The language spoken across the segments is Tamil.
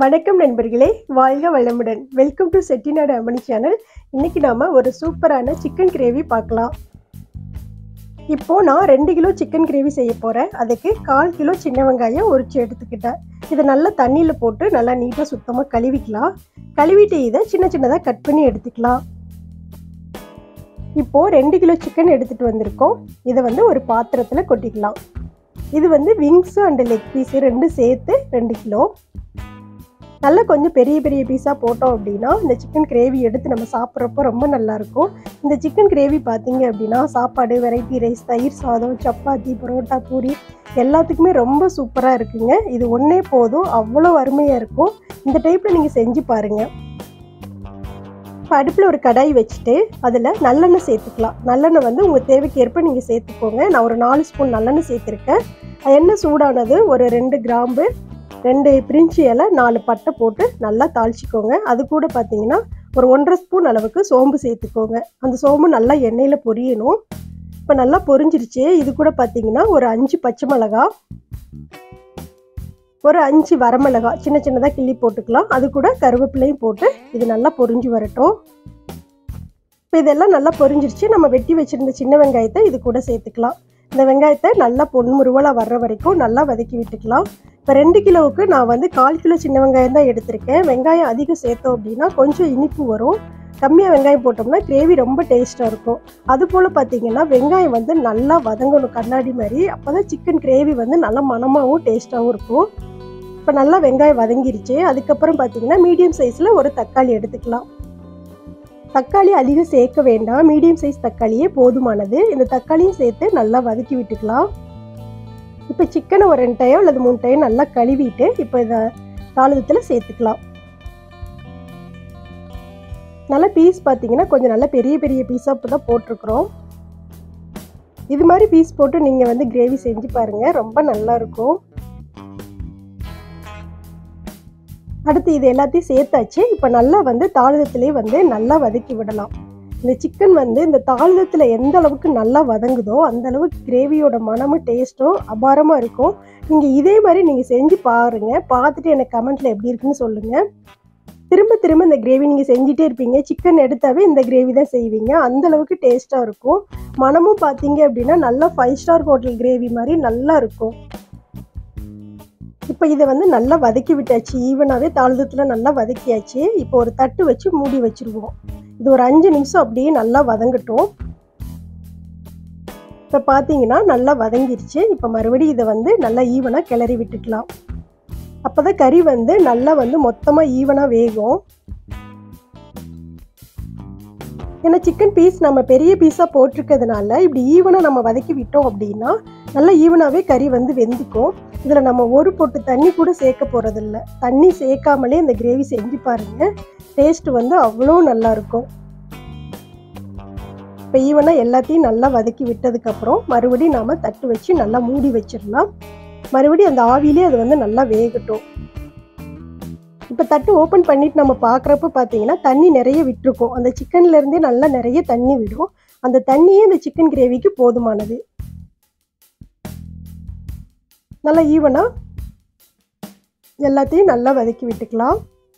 வணக்கம் நண்பர்களே வாழ்க வளமுடன் வெல்கம் டு செட்டிநாடு அம்மணி சேனல் இன்னைக்கு நாம ஒரு சூப்பரான சிக்கன் கிரேவி பார்க்கலாம் இப்போ நான் ரெண்டு கிலோ சிக்கன் கிரேவி செய்ய போறேன் அதுக்கு கால் கிலோ சின்ன வெங்காயம் உரிச்சு எடுத்துக்கிட்டேன் இதை நல்லா தண்ணியில் போட்டு நல்லா நீட்டாக சுத்தமாக கழுவிக்கலாம் கழுவிட்டு இதை சின்ன சின்னதாக கட் பண்ணி எடுத்துக்கலாம் இப்போ ரெண்டு கிலோ சிக்கன் எடுத்துட்டு வந்திருக்கோம் இதை வந்து ஒரு பாத்திரத்தில் கொட்டிக்கலாம் இது வந்து விங்ஸு அண்ட் லெக் பீஸு ரெண்டும் சேர்த்து ரெண்டு கிலோ நல்லா கொஞ்சம் பெரிய பெரிய பீஸாக போட்டோம் அப்படின்னா இந்த சிக்கன் கிரேவி எடுத்து நம்ம சாப்பிட்றப்போ ரொம்ப நல்லாயிருக்கும் இந்த சிக்கன் கிரேவி பார்த்தீங்க அப்படின்னா சாப்பாடு வெரைட்டி ரைஸ் தயிர் சாதம் சப்பாத்தி பரோட்டா பூரி எல்லாத்துக்குமே ரொம்ப சூப்பராக இருக்குங்க இது ஒன்றே போதும் அவ்வளோ அருமையாக இருக்கும் இந்த டைப்பில் நீங்கள் செஞ்சு பாருங்கள் இப்போ அடுப்பில் ஒரு கடாய் வச்சுட்டு அதில் நல்லெண்ணெய் சேர்த்துக்கலாம் நல்லெண்ணெய் வந்து உங்கள் தேவைக்கு ஏற்ப நீங்கள் சேர்த்துக்கோங்க நான் ஒரு நாலு ஸ்பூன் நல்லெண்ணெய் சேர்த்துருக்கேன் எண்ணெய் சூடானது ஒரு ரெண்டு கிராம்பு ரெண்டு பிரிஞ்சி இலை நாலு பட்டை போட்டு நல்லா தாளிச்சிக்கோங்க அது கூட பார்த்தீங்கன்னா ஒரு ஒன்றரை ஸ்பூன் அளவுக்கு சோம்பு சேர்த்துக்கோங்க அந்த சோம்பு நல்லா எண்ணெயில் பொரியணும் இப்போ நல்லா பொரிஞ்சிருச்சு இது கூட பார்த்தீங்கன்னா ஒரு அஞ்சு பச்சை மிளகா ஒரு அஞ்சு வரமிளகா சின்ன சின்னதாக கிள்ளி போட்டுக்கலாம் அது கூட கருவேப்பிலையும் போட்டு இது நல்லா பொரிஞ்சு வரட்டும் இப்போ இதெல்லாம் நல்லா பொரிஞ்சிருச்சு நம்ம வெட்டி வச்சுருந்த சின்ன வெங்காயத்தை இது கூட சேர்த்துக்கலாம் இந்த வெங்காயத்தை நல்லா பொன்முருவலாக வர்ற வரைக்கும் நல்லா வதக்கி விட்டுக்கலாம் இப்போ ரெண்டு கிலோவுக்கு நான் வந்து கால் கிலோ சின்ன வெங்காயம் தான் எடுத்திருக்கேன் வெங்காயம் அதிகம் சேர்த்தோம் அப்படின்னா கொஞ்சம் இனிப்பு வரும் கம்மியாக வெங்காயம் போட்டோம்னா கிரேவி ரொம்ப டேஸ்ட்டாக இருக்கும் அது போல் பார்த்தீங்கன்னா வெங்காயம் வந்து நல்லா வதங்கணும் கண்ணாடி மாதிரி அப்போ தான் சிக்கன் கிரேவி வந்து நல்லா மணமாகவும் டேஸ்ட்டாகவும் இருக்கும் இப்போ நல்லா வெங்காயம் வதங்கிருச்சு அதுக்கப்புறம் பார்த்தீங்கன்னா மீடியம் சைஸில் ஒரு தக்காளி எடுத்துக்கலாம் தக்காளி அதிகம் சேர்க்க வேண்டாம் மீடியம் சைஸ் தக்காளியே போதுமானது இந்த தக்காளியும் சேர்த்து நல்லா வதக்கி விட்டுக்கலாம் இப்போ சிக்கனை ஒரு ரெண்டு டைம் அல்லது மூணு டைம் நல்லா கழுவிட்டு இப்போ இதை தாளிதத்தில் சேர்த்துக்கலாம் நல்லா பீஸ் பார்த்தீங்கன்னா கொஞ்சம் நல்லா பெரிய பெரிய பீஸாக இப்போ தான் போட்டிருக்குறோம் இது மாதிரி பீஸ் போட்டு நீங்கள் வந்து கிரேவி செஞ்சு பாருங்கள் ரொம்ப நல்லா இருக்கும் அடுத்து இது எல்லாத்தையும் சேர்த்தாச்சு இப்போ நல்லா வந்து தாளிதத்திலே வந்து நல்லா வதக்கி விடலாம் இந்த சிக்கன் வந்து இந்த தாளிதத்தில் எந்த அளவுக்கு நல்லா வதங்குதோ அந்த அளவுக்கு கிரேவியோட மனமும் டேஸ்ட்டும் அபாரமாக இருக்கும் நீங்கள் இதே மாதிரி நீங்கள் செஞ்சு பாருங்கள் பார்த்துட்டு எனக்கு கமெண்ட்டில் எப்படி இருக்குன்னு சொல்லுங்கள் திரும்ப திரும்ப இந்த கிரேவி நீங்கள் செஞ்சிட்டே இருப்பீங்க சிக்கன் எடுத்தாவே இந்த கிரேவி தான் செய்வீங்க அந்த அளவுக்கு டேஸ்ட்டாக இருக்கும் மனமும் பார்த்தீங்க அப்படின்னா நல்லா ஃபைவ் ஸ்டார் ஹோட்டல் கிரேவி மாதிரி நல்லா இருக்கும் இப்போ இதை வந்து நல்லா வதக்கி விட்டாச்சு ஈவனாகவே தாழ்தத்தில் நல்லா வதக்கியாச்சு இப்போ ஒரு தட்டு வச்சு மூடி வச்சுருவோம் இது ஒரு அஞ்சு நிமிஷம் அப்படியே நல்லா வதங்கட்டும் இப்போ பார்த்தீங்கன்னா நல்லா வதங்கிருச்சு இப்போ மறுபடியும் இதை வந்து நல்லா ஈவனாக கிளறி விட்டுக்கலாம் அப்போ தான் கறி வந்து நல்லா வந்து மொத்தமாக ஈவனாக வேகும் ஏன்னா சிக்கன் பீஸ் நம்ம பெரிய பீஸாக போட்டிருக்கிறதுனால இப்படி ஈவனாக நம்ம வதக்கி விட்டோம் அப்படின்னா நல்லா ஈவனாகவே கறி வந்து வெந்துக்கும் இதில் நம்ம ஒரு பொட்டு தண்ணி கூட சேர்க்க போகிறதில்ல தண்ணி சேர்க்காமலே இந்த கிரேவி செஞ்சு பாருங்கள் டேஸ்ட் வந்து அவ்வளோ நல்லாயிருக்கும் இப்போ ஈவனாக எல்லாத்தையும் நல்லா வதக்கி விட்டதுக்கப்புறம் மறுபடியும் நாம் தட்டு வச்சு நல்லா மூடி வச்சிடலாம் மறுபடியும் அந்த ஆவிலே அது வந்து நல்லா வேகட்டும் இப்போ தட்டு ஓப்பன் பண்ணிட்டு நம்ம பார்க்குறப்ப பார்த்தீங்கன்னா தண்ணி நிறைய விட்டுருக்கும் அந்த சிக்கன்லேருந்தே நல்லா நிறைய தண்ணி விடும் அந்த தண்ணியே இந்த சிக்கன் கிரேவிக்கு போதுமானது நல்லா ஈவனாக எல்லாத்தையும் நல்லா வதக்கி விட்டுக்கலாம்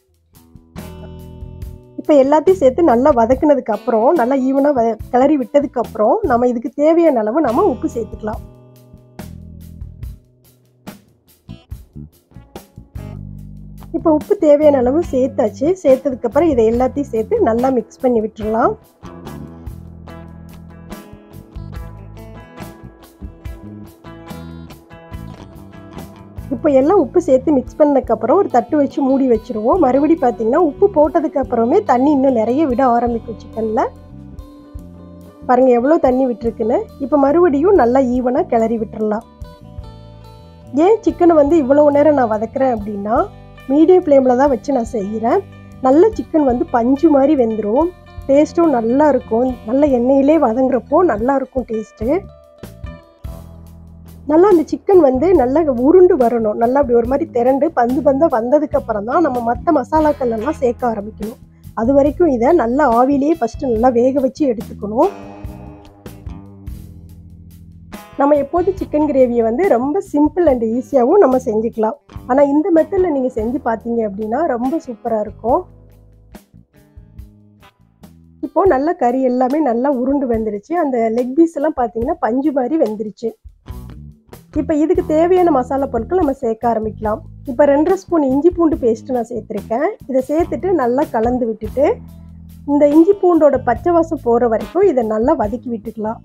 இப்போ எல்லாத்தையும் சேர்த்து நல்லா வதக்குனதுக்கு அப்புறம் நல்லா ஈவனாக வ கிளறி விட்டதுக்கு அப்புறம் நம்ம இதுக்கு தேவையான அளவு நம்ம உப்பு சேர்த்துக்கலாம் இப்போ உப்பு தேவையான அளவு சேர்த்தாச்சு சேர்த்ததுக்கப்புறம் இதை எல்லாத்தையும் சேர்த்து நல்லா மிக்ஸ் பண்ணி விட்டுடலாம் இப்போ எல்லாம் உப்பு சேர்த்து மிக்ஸ் பண்ணதுக்கப்புறம் ஒரு தட்டு வச்சு மூடி வச்சுருவோம் மறுபடி பார்த்தீங்கன்னா உப்பு போட்டதுக்கு அப்புறமே தண்ணி இன்னும் நிறைய விட ஆரம்பிக்கும் சிக்கனில் பாருங்கள் எவ்வளோ தண்ணி விட்டுருக்குன்னு இப்போ மறுபடியும் நல்லா ஈவனாக கிளறி விட்டுறலாம் ஏன் சிக்கனை வந்து இவ்வளோ நேரம் நான் வதக்குறேன் அப்படின்னா மீடியம் ஃப்ளேமில் தான் வச்சு நான் செய்கிறேன் நல்ல சிக்கன் வந்து பஞ்சு மாதிரி வெந்துடும் டேஸ்ட்டும் நல்லா இருக்கும் நல்ல எண்ணெயிலே வதங்குறப்போ நல்லா இருக்கும் டேஸ்ட்டு நல்லா அந்த சிக்கன் வந்து நல்லா உருண்டு வரணும் நல்லா அப்படி ஒரு மாதிரி திரண்டு பந்து பந்தாக வந்ததுக்கு அப்புறம் தான் நம்ம மற்ற மசாலாக்கள் எல்லாம் சேர்க்க ஆரம்பிக்கணும் அது வரைக்கும் இதை நல்லா ஆவிலேயே ஃபஸ்ட்டு நல்லா வேக வச்சு எடுத்துக்கணும் நம்ம எப்போதும் சிக்கன் கிரேவியை வந்து ரொம்ப சிம்பிள் அண்ட் ஈஸியாகவும் நம்ம செஞ்சுக்கலாம் ஆனால் இந்த மெத்தடில் நீங்கள் செஞ்சு பார்த்தீங்க அப்படின்னா ரொம்ப சூப்பராக இருக்கும் இப்போது நல்ல கறி எல்லாமே நல்லா உருண்டு வெந்துருச்சு அந்த லெக் பீஸ் எல்லாம் பார்த்தீங்கன்னா பஞ்சு மாதிரி வெந்துருச்சு இப்போ இதுக்கு தேவையான மசாலா பொருட்கள் நம்ம சேர்க்க ஆரம்பிக்கலாம் இப்போ ரெண்டரை ஸ்பூன் இஞ்சி பூண்டு பேஸ்ட்டு நான் சேர்த்துருக்கேன் இதை சேர்த்துட்டு நல்லா கலந்து விட்டுட்டு இந்த இஞ்சி பூண்டோட பச்சை வாசம் போகிற வரைக்கும் இதை நல்லா வதக்கி விட்டுக்கலாம்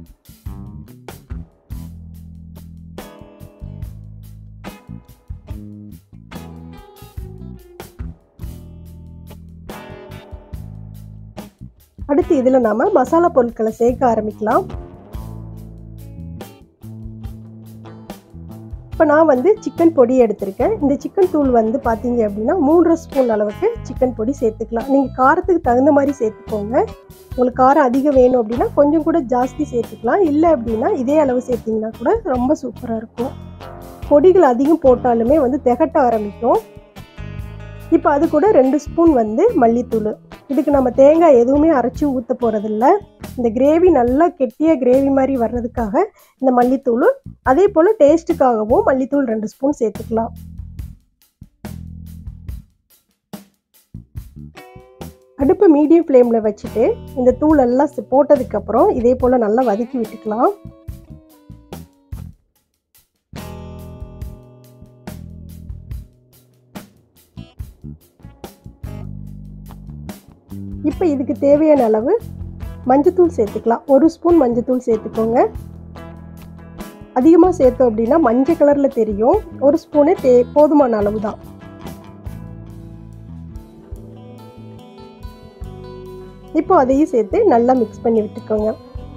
அடுத்து இதில் நாம் மசாலா பொருட்களை சேர்க்க ஆரம்பிக்கலாம் இப்போ நான் வந்து சிக்கன் பொடி எடுத்திருக்கேன் இந்த சிக்கன் தூள் வந்து பார்த்தீங்க அப்படின்னா மூன்றரை ஸ்பூன் அளவுக்கு சிக்கன் பொடி சேர்த்துக்கலாம் நீங்கள் காரத்துக்கு தகுந்த மாதிரி சேர்த்துக்கோங்க உங்களுக்கு காரம் அதிகம் வேணும் அப்படின்னா கொஞ்சம் கூட ஜாஸ்தி சேர்த்துக்கலாம் இல்லை அப்படின்னா இதே அளவு சேர்த்திங்கன்னா கூட ரொம்ப சூப்பராக இருக்கும் பொடிகள் அதிகம் போட்டாலுமே வந்து திகட்ட ஆரம்பிக்கும் இப்போ அது கூட ரெண்டு ஸ்பூன் வந்து மல்லித்தூள் இதுக்கு நம்ம தேங்காய் எதுவுமே அரைச்சி ஊற்ற போகிறதில்ல இந்த கிரேவி நல்லா கெட்டியாக கிரேவி மாதிரி வர்றதுக்காக இந்த மல்லித்தூள் அதே போல் டேஸ்ட்டுக்காகவும் மல்லித்தூள் ரெண்டு ஸ்பூன் சேர்த்துக்கலாம் அடுப்பு மீடியம் ஃப்ளேமில் வச்சுட்டு இந்த தூள் எல்லாம் போட்டதுக்கப்புறம் இதே போல் நல்லா வதக்கி விட்டுக்கலாம் இப்போ இதுக்கு தேவையான அளவு மஞ்சத்தூள் சேர்த்துக்கலாம் ஒரு ஸ்பூன் மஞ்சத்தூள் சேர்த்துக்கோங்க அதிகமாக சேர்த்தோம் அப்படின்னா மஞ்சள் கலரில் தெரியும் ஒரு ஸ்பூனே தே போதுமான அளவு தான் இப்போ அதையும் சேர்த்து நல்லா மிக்ஸ் பண்ணி விட்டுக்கோங்க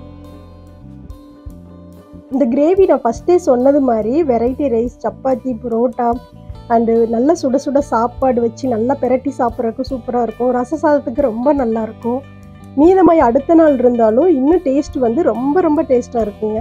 இந்த கிரேவி நான் ஃபஸ்ட்டே சொன்னது மாதிரி variety rice chapati parotta and நல்லா சுட சுட சாப்பாடு வச்சு நல்லா பெரட்டி சாப்பிட்றதுக்கு சூப்பராக இருக்கும் ரச சாதத்துக்கு ரொம்ப நல்லா இருக்கும் மீதமாய் அடுத்த நாள் இருந்தாலும் இன்னும் டேஸ்ட் வந்து ரொம்ப ரொம்ப டேஸ்ட்டாக இருக்குங்க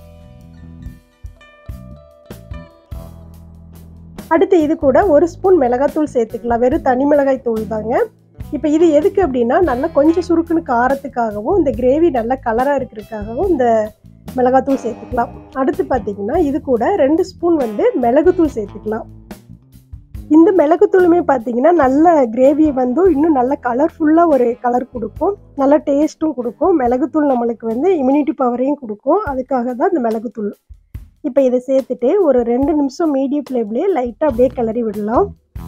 அடுத்து இது கூட ஒரு ஸ்பூன் மிளகாத்தூள் சேர்த்துக்கலாம் வெறும் தனி மிளகாய் தூள் தாங்க இப்போ இது எதுக்கு அப்படின்னா நல்லா கொஞ்சம் சுருக்குன்னு காரத்துக்காகவும் இந்த கிரேவி நல்லா கலராக இருக்கிறதுக்காகவும் இந்த மிளகாத்தூள் சேர்த்துக்கலாம் அடுத்து பார்த்தீங்கன்னா இது கூட ரெண்டு ஸ்பூன் வந்து மிளகுத்தூள் சேர்த்துக்கலாம் இந்த மிளகுத்தூளுமே பார்த்தீங்கன்னா நல்ல கிரேவி வந்து இன்னும் நல்ல கலர்ஃபுல்லாக ஒரு கலர் கொடுக்கும் நல்ல டேஸ்ட்டும் கொடுக்கும் மிளகுத்தூள் நம்மளுக்கு வந்து இம்யூனிட்டி பவரையும் கொடுக்கும் அதுக்காக தான் இந்த மிளகுத்தூள் இப்போ இதை சேர்த்துட்டு ஒரு ரெண்டு நிமிஷம் மீடியம் ஃப்ளேம்லேயே லைட்டாக அப்படியே கிளறி விடலாம்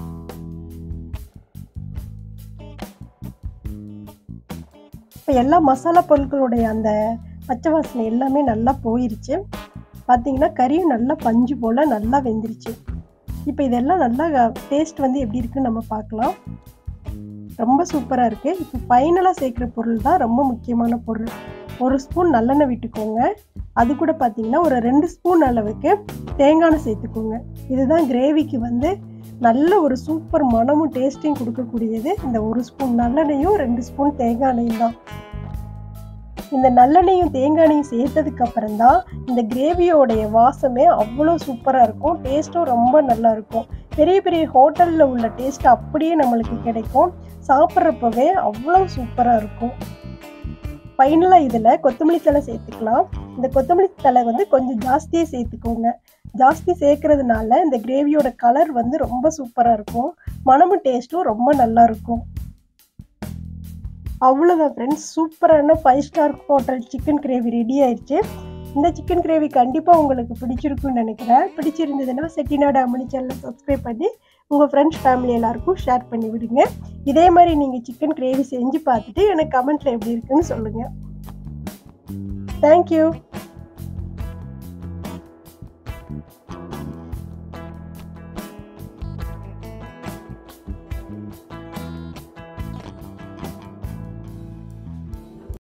இப்போ எல்லா மசாலா பொருட்களுடைய அந்த பச்சை வாசனை எல்லாமே நல்லா போயிருச்சு பார்த்தீங்கன்னா கறியும் நல்லா பஞ்சு போல் நல்லா வெந்துருச்சு இப்போ இதெல்லாம் நல்லா டேஸ்ட் வந்து எப்படி இருக்குன்னு நம்ம பார்க்கலாம் ரொம்ப சூப்பராக இருக்குது இப்போ ஃபைனலாக சேர்க்குற பொருள் தான் ரொம்ப முக்கியமான பொருள் ஒரு ஸ்பூன் நல்லெண்ணெய் விட்டுக்கோங்க அது கூட பார்த்தீங்கன்னா ஒரு ரெண்டு ஸ்பூன் அளவுக்கு தேங்காய் சேர்த்துக்கோங்க இதுதான் கிரேவிக்கு வந்து நல்ல ஒரு சூப்பர் மனமும் டேஸ்ட்டையும் கொடுக்கக்கூடியது இந்த ஒரு ஸ்பூன் நல்லெண்ணெயும் ரெண்டு ஸ்பூன் தேங்காய் எண்ணெயும் தான் இந்த நல்லெண்ணெயும் தேங்காய் எண்ணெயும் சேர்த்ததுக்கு அப்புறம் தான் இந்த கிரேவியோடைய வாசமே அவ்வளோ சூப்பராக இருக்கும் டேஸ்ட்டும் ரொம்ப நல்லா இருக்கும் பெரிய பெரிய ஹோட்டலில் உள்ள டேஸ்ட் அப்படியே நம்மளுக்கு கிடைக்கும் சாப்பிட்றப்பவே அவ்வளோ சூப்பராக இருக்கும் ஃபைனலாக இதில் கொத்தமல்லி தலை சேர்த்துக்கலாம் இந்த கொத்தமல்லி தலை வந்து கொஞ்சம் ஜாஸ்தியே சேர்த்துக்கோங்க ஜாஸ்தி சேர்க்கறதுனால இந்த கிரேவியோட கலர் வந்து ரொம்ப சூப்பராக இருக்கும் மனமும் டேஸ்ட்டும் ரொம்ப நல்லா இருக்கும் அவ்வளோதான் ஃப்ரெண்ட்ஸ் சூப்பரான five star hotel chicken gravy ready ஆயிடுச்சு இந்த சிக்கன் கிரேவி கண்டிப்பாக உங்களுக்கு பிடிச்சிருக்குன்னு நினைக்கிறேன் பிடிச்சிருந்ததுன்னா செட்டிநாடு அம்மணி சேனலை சப்ஸ்கிரைப் பண்ணி உங்கள் ஃப்ரெண்ட்ஸ் ஃபேமிலி எல்லாருக்கும் ஷேர் பண்ணி விடுங்க இதே மாதிரி நீங்கள் சிக்கன் கிரேவி செஞ்சு பார்த்துட்டு எனக்கு கமெண்ட்டில் எப்படி இருக்குன்னு சொல்லுங்கள் தேங்க்யூ